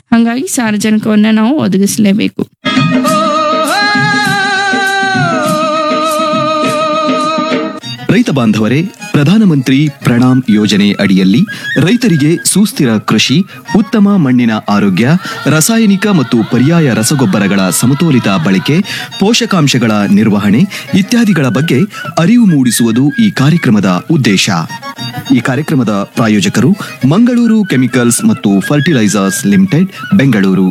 ಹಾಗಾಗಿ ಸಾರಜನಕವನ್ನ ನಾವು ಒದಗಿಸಲೇಬೇಕು ರೈತ ಬಾಂಧವರೇ ಪ್ರಧಾನಮಂತ್ರಿ ಪ್ರಣಾಮ್ ಯೋಜನೆ ಅಡಿಯಲ್ಲಿ ರೈತರಿಗೆ ಸುಸ್ಥಿರ ಕೃಷಿ ಉತ್ತಮ ಮಣ್ಣಿನ ಆರೋಗ್ಯ ರಾಸಾಯನಿಕ ಮತ್ತು ಪರ್ಯಾಯ ರಸಗೊಬ್ಬರಗಳ ಸಮತೋಲಿತ ಬಳಕೆ ಪೋಷಕಾಂಶಗಳ ನಿರ್ವಹಣೆ ಇತ್ಯಾದಿಗಳ ಬಗ್ಗೆ ಅರಿವು ಮೂಡಿಸುವುದು ಈ ಕಾರ್ಯಕ್ರಮದ ಉದ್ದೇಶ ಈ ಕಾರ್ಯಕ್ರಮದ ಪ್ರಾಯೋಜಕರು ಮಂಗಳೂರು ಕೆಮಿಕಲ್ಸ್ ಮತ್ತು ಫರ್ಟಿಲೈಸರ್ಸ್ ಲಿಮಿಟೆಡ್ ಬೆಂಗಳೂರು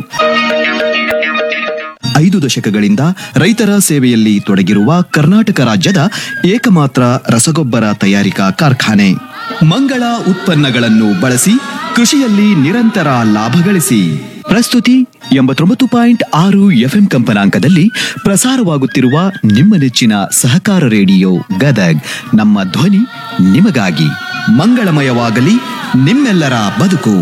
ಐದು ದಶಕಗಳಿಂದ ರೈತರ ಸೇವೆಯಲ್ಲಿ ತೊಡಗಿರುವ ಕರ್ನಾಟಕ ರಾಜ್ಯದ ಏಕಮಾತ್ರ ರಸಗೊಬ್ಬರ ತಯಾರಿಕಾ ಕಾರ್ಖಾನೆ ಮಂಗಳ ಉತ್ಪನ್ನಗಳನ್ನು ಬಳಸಿ ಕೃಷಿಯಲ್ಲಿ ನಿರಂತರ ಲಾಭ ಗಳಿಸಿ ಪ್ರಸ್ತುತಿ ಎಂಬತ್ತೊಂಬತ್ತು ಪಾಯಿಂಟ್ ಆರು ಎಫ್ಎಂ ಕಂಪನಾಂಕದಲ್ಲಿ ಪ್ರಸಾರವಾಗುತ್ತಿರುವ ನಿಮ್ಮ ನೆಚ್ಚಿನ ಸಹಕಾರ ರೇಡಿಯೋ ಗದಗ್ ನಮ್ಮ ಧ್ವನಿ ನಿಮಗಾಗಿ ಮಂಗಳಮಯವಾಗಲಿ ನಿಮ್ಮೆಲ್ಲರ ಬದುಕು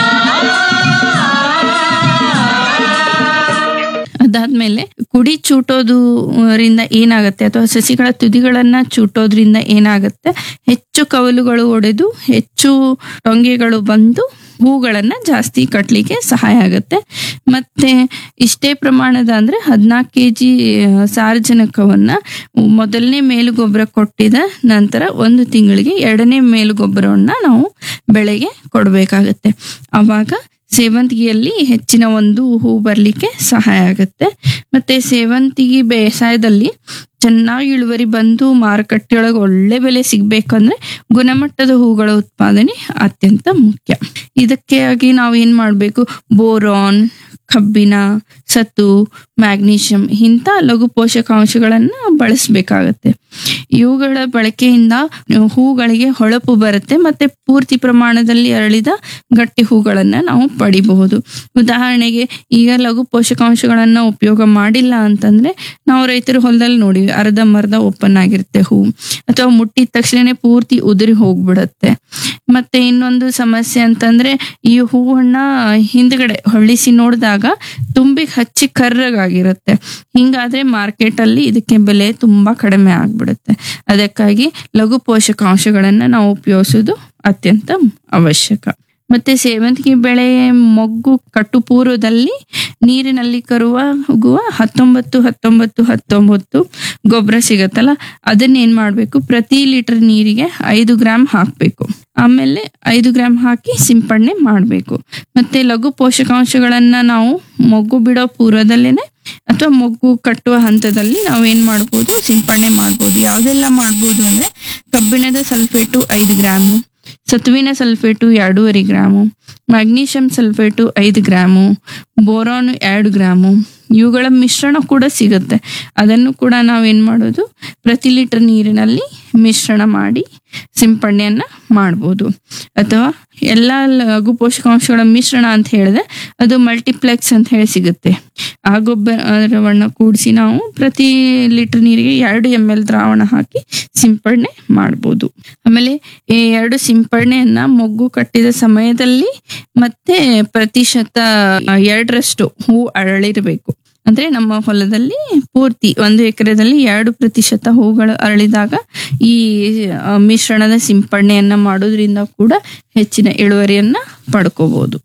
ಅದಾದ್ಮೇಲೆ ಕುಡಿ ಚೂಟೋದ್ರಿಂದ ಏನಾಗುತ್ತೆ ಅಥವಾ ಸಸಿಗಳ ತುದಿಗಳನ್ನ ಚೂಟೋದ್ರಿಂದ ಏನಾಗುತ್ತೆ ಹೆಚ್ಚು ಕವಲುಗಳು ಒಡೆದು ಹೆಚ್ಚು ಟೊಂಗೆಗಳು ಬಂದು ಹೂಗಳನ್ನ ಜಾಸ್ತಿ ಕಟ್ಟಲಿಕ್ಕೆ ಸಹಾಯ ಆಗುತ್ತೆ ಮತ್ತೆ ಇಷ್ಟೇ ಪ್ರಮಾಣದ ಅಂದ್ರೆ ಹದಿನಾಲ್ಕು ಕೆ ಜಿ ಸಾರಜನಕವನ್ನ ಮೊದಲನೇ ಮೇಲುಗೊಬ್ಬರ ಕೊಟ್ಟಿದ ನಂತರ ಒಂದು ತಿಂಗಳಿಗೆ ಎರಡನೇ ಮೇಲುಗೊಬ್ಬರವನ್ನ ನಾವು ಬೆಳೆಗೆ ಕೊಡಬೇಕಾಗತ್ತೆ ಅವಾಗ ಸೇವಂತಿಗೆಯಲ್ಲಿ ಹೆಚ್ಚಿನ ಒಂದು ಹೂ ಬರಲಿಕ್ಕೆ ಸಹಾಯ ಆಗುತ್ತೆ ಮತ್ತೆ ಸೇವಂತಿಗೆ ಬೇಸಾಯದಲ್ಲಿ ಚೆನ್ನಾಗಿ ಇಳುವರಿ ಬಂದು ಮಾರುಕಟ್ಟೆಯೊಳಗೆ ಒಳ್ಳೆ ಬೆಲೆ ಸಿಗ್ಬೇಕಂದ್ರೆ ಗುಣಮಟ್ಟದ ಹೂಗಳ ಉತ್ಪಾದನೆ ಅತ್ಯಂತ ಮುಖ್ಯ ಇದಕ್ಕೆ ಆಗಿ ನಾವು ಏನ್ ಮಾಡ್ಬೇಕು ಬೋರಾನ್ ಕಬ್ಬಿಣ ಸತು ಮ್ಯಾಗ್ನೀಷಿಯಂ ಇಂಥ ಲಘು ಪೋಷಕಾಂಶಗಳನ್ನ ಬಳಸಬೇಕಾಗತ್ತೆ ಇವುಗಳ ಬಳಕೆಯಿಂದ ಹೂಗಳಿಗೆ ಹೊಳಪು ಬರುತ್ತೆ ಮತ್ತೆ ಪೂರ್ತಿ ಪ್ರಮಾಣದಲ್ಲಿ ಅರಳಿದ ಗಟ್ಟಿ ಹೂಗಳನ್ನ ನಾವು ಪಡಿಬಹುದು ಉದಾಹರಣೆಗೆ ಈಗ ಲಘು ಪೋಷಕಾಂಶಗಳನ್ನ ಉಪಯೋಗ ಮಾಡಿಲ್ಲ ಅಂತಂದ್ರೆ ನಾವು ರೈತರು ಹೊಲದಲ್ಲಿ ನೋಡಿ ಅರ್ಧಂಬರ್ಧ ಓಪನ್ ಆಗಿರುತ್ತೆ ಹೂ ಅಥವಾ ಮುಟ್ಟಿದ ತಕ್ಷಣನೇ ಪೂರ್ತಿ ಉದುರಿ ಹೋಗ್ಬಿಡತ್ತೆ ಮತ್ತೆ ಇನ್ನೊಂದು ಸಮಸ್ಯೆ ಅಂತಂದ್ರೆ ಈ ಹೂವನ್ನ ಹಿಂದ್ಗಡೆ ಹೊಳ್ಳಿಸಿ ನೋಡಿದಾಗ ತುಂಬಿ ಹಚ್ಚಿ ಕರ್ರಗಾಗಿರುತ್ತೆ ಹಿಂಗಾದ್ರೆ ಮಾರ್ಕೆಟ್ ಅಲ್ಲಿ ಇದಕ್ಕೆ ಬೆಲೆ ತುಂಬಾ ಕಡಿಮೆ ಆಗ್ಬಿಡುತ್ತೆ ಅದಕ್ಕಾಗಿ ಲಘು ಪೋಷಕಾಂಶಗಳನ್ನ ನಾವು ಉಪಯೋಗಿಸೋದು ಅತ್ಯಂತ ಅವಶ್ಯಕ ಮತ್ತೆ ಸೇವಂತಿಗೆ ಬೆಳೆ ಮೊಗ್ಗು ಕಟ್ಟು ಪೂರ್ವದಲ್ಲಿ ನೀರಿನಲ್ಲಿ ಕರುವ ಹೋಗುವ ಹತ್ತೊಂಬತ್ತು ಹತ್ತೊಂಬತ್ತು ಹತ್ತೊಂಬತ್ತು ಗೊಬ್ಬರ ಸಿಗತ್ತಲ್ಲ ಅದನ್ನ ಏನ್ ಮಾಡ್ಬೇಕು ಪ್ರತಿ ಲೀಟರ್ ನೀರಿಗೆ ಐದು ಗ್ರಾಮ್ ಹಾಕ್ಬೇಕು ಆಮೇಲೆ ಐದು ಗ್ರಾಮ್ ಹಾಕಿ ಸಿಂಪಡಣೆ ಮಾಡಬೇಕು ಮತ್ತೆ ಲಘು ಪೋಷಕಾಂಶಗಳನ್ನ ನಾವು ಮೊಗ್ಗು ಬಿಡೋ ಪೂರ್ವದಲ್ಲೇನೆ ಅಥವಾ ಮೊಗ್ಗು ಕಟ್ಟುವ ಹಂತದಲ್ಲಿ ನಾವು ಏನ್ ಮಾಡ್ಬೋದು ಸಿಂಪಡಣೆ ಮಾಡ್ಬೋದು ಯಾವ್ದೆಲ್ಲ ಮಾಡ್ಬೋದು ಅಂದ್ರೆ ಕಬ್ಬಿಣದ ಸಲ್ಫೇಟು ಐದು ಗ್ರಾಮು ಸತುವಿನ ಸಲ್ಫೇಟು ಎರಡೂವರೆ ಗ್ರಾಮು ಮ್ಯಾಗ್ನೀಷಿಯಂ ಸಲ್ಫೇಟು ಐದು ಗ್ರಾಮು ಬೋರಾನ್ ಎರಡು ಗ್ರಾಮು ಇವುಗಳ ಮಿಶ್ರಣ ಕೂಡ ಸಿಗುತ್ತೆ ಅದನ್ನು ಕೂಡ ನಾವೇನ್ ಮಾಡೋದು ಪ್ರತಿ ಲೀಟರ್ ನೀರಿನಲ್ಲಿ ಮಿಶ್ರಣ ಮಾಡಿ ಸಿಂಪಡಣೆಯನ್ನ ಮಾಡ್ಬೋದು ಅಥವಾ ಎಲ್ಲ ಲಘು ಪೋಷಕಾಂಶಗಳ ಮಿಶ್ರಣ ಅಂತ ಹೇಳಿದ್ರೆ ಅದು ಮಲ್ಟಿಪ್ಲೆಕ್ಸ್ ಅಂತ ಹೇಳಿ ಸಿಗುತ್ತೆ ಆ ಗೊಬ್ಬರವನ್ನ ಕೂಡಿಸಿ ನಾವು ಪ್ರತಿ ಲೀಟರ್ ನೀರಿಗೆ ಎರಡು ಎಮ್ ಎಲ್ ದ್ರಾವಣ ಹಾಕಿ ಸಿಂಪಡಣೆ ಮಾಡ್ಬೋದು ಆಮೇಲೆ ಈ ಎರಡು ಸಿಂಪಡಣೆಯನ್ನ ಮೊಗ್ಗು ಕಟ್ಟಿದ ಸಮಯದಲ್ಲಿ ಮತ್ತೆ ಪ್ರತಿಶತ ಎರಡರಷ್ಟು ಹೂ ಅರಳಿರಬೇಕು ಅಂದ್ರೆ ನಮ್ಮ ಹೊಲದಲ್ಲಿ ಪೂರ್ತಿ ಒಂದು ಎಕರೆದಲ್ಲಿ ಎರಡು ಪ್ರತಿಶತ ಹೂಗಳು ಅರಳಿದಾಗ ಈ ಆ, ಮಿಶ್ರಣದ ಸಿಂಪಡಣೆಯನ್ನ ಮಾಡೋದ್ರಿಂದ ಕೂಡ ಹೆಚ್ಚಿನ ಇಳುವರಿಯನ್ನ ಪಡ್ಕೋಬಹುದು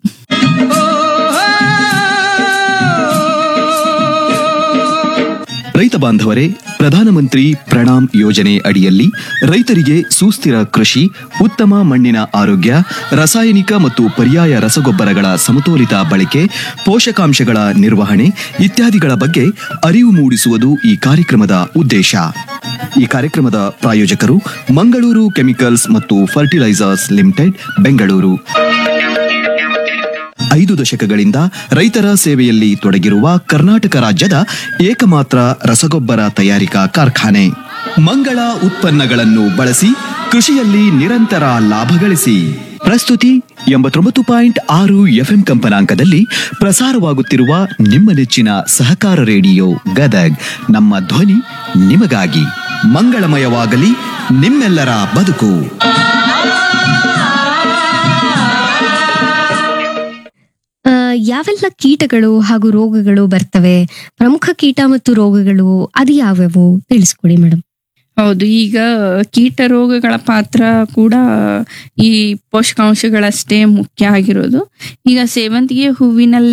ರೈತ ಬಾಂಧವರೇ ಪ್ರಧಾನಮಂತ್ರಿ ಪ್ರಣಾಮ್ ಯೋಜನೆ ಅಡಿಯಲ್ಲಿ ರೈತರಿಗೆ ಸುಸ್ಥಿರ ಕೃಷಿ ಉತ್ತಮ ಮಣ್ಣಿನ ಆರೋಗ್ಯ ರಾಸಾಯನಿಕ ಮತ್ತು ಪರ್ಯಾಯ ರಸಗೊಬ್ಬರಗಳ ಸಮತೋಲಿತ ಬಳಕೆ ಪೋಷಕಾಂಶಗಳ ನಿರ್ವಹಣೆ ಇತ್ಯಾದಿಗಳ ಬಗ್ಗೆ ಅರಿವು ಮೂಡಿಸುವುದು ಈ ಕಾರ್ಯಕ್ರಮದ ಉದ್ದೇಶ ಈ ಕಾರ್ಯಕ್ರಮದ ಪ್ರಾಯೋಜಕರು ಮಂಗಳೂರು ಕೆಮಿಕಲ್ಸ್ ಮತ್ತು ಫರ್ಟಿಲೈಸರ್ಸ್ ಲಿಮಿಟೆಡ್ ಬೆಂಗಳೂರು ಐದು ದಶಕಗಳಿಂದ ರೈತರ ಸೇವೆಯಲ್ಲಿ ತೊಡಗಿರುವ ಕರ್ನಾಟಕ ರಾಜ್ಯದ ಏಕಮಾತ್ರ ರಸಗೊಬ್ಬರ ತಯಾರಿಕಾ ಕಾರ್ಖಾನೆ ಮಂಗಳ ಉತ್ಪನ್ನಗಳನ್ನು ಬಳಸಿ ಕೃಷಿಯಲ್ಲಿ ನಿರಂತರ ಲಾಭ ಗಳಿಸಿ ಪ್ರಸ್ತುತಿ ಎಂಬತ್ತೊಂಬತ್ತು ಪಾಯಿಂಟ್ ಆರು ಎಫ್ಎಂ ಕಂಪನಾಂಕದಲ್ಲಿ ಪ್ರಸಾರವಾಗುತ್ತಿರುವ ನಿಮ್ಮ ನೆಚ್ಚಿನ ಸಹಕಾರ ರೇಡಿಯೋ ಗದಗ್ ನಮ್ಮ ಧ್ವನಿ ನಿಮಗಾಗಿ ಮಂಗಳಮಯವಾಗಲಿ ನಿಮ್ಮೆಲ್ಲರ ಬದುಕು ಆ, ಯಾವೆಲ್ಲ ಕೀಟಗಳು ಹಾಗೂ ರೋಗಗಳು ಬರ್ತವೆ ಪ್ರಮುಖ ಕೀಟ ಮತ್ತು ರೋಗಗಳು ಅದು ಯಾವ್ಯಾವು ತಿಳಿಸ್ಕೊಡಿ ಮೇಡಮ್ ಹೌದು ಈಗ ಕೀಟ ರೋಗಗಳ ಪಾತ್ರ ಕೂಡ ಈ ಪೋಷಕಾಂಶಗಳಷ್ಟೇ ಮುಖ್ಯ ಆಗಿರೋದು ಈಗ ಸೇವಂತಿಗೆ ಹೂವಿನಲ್ಲಿ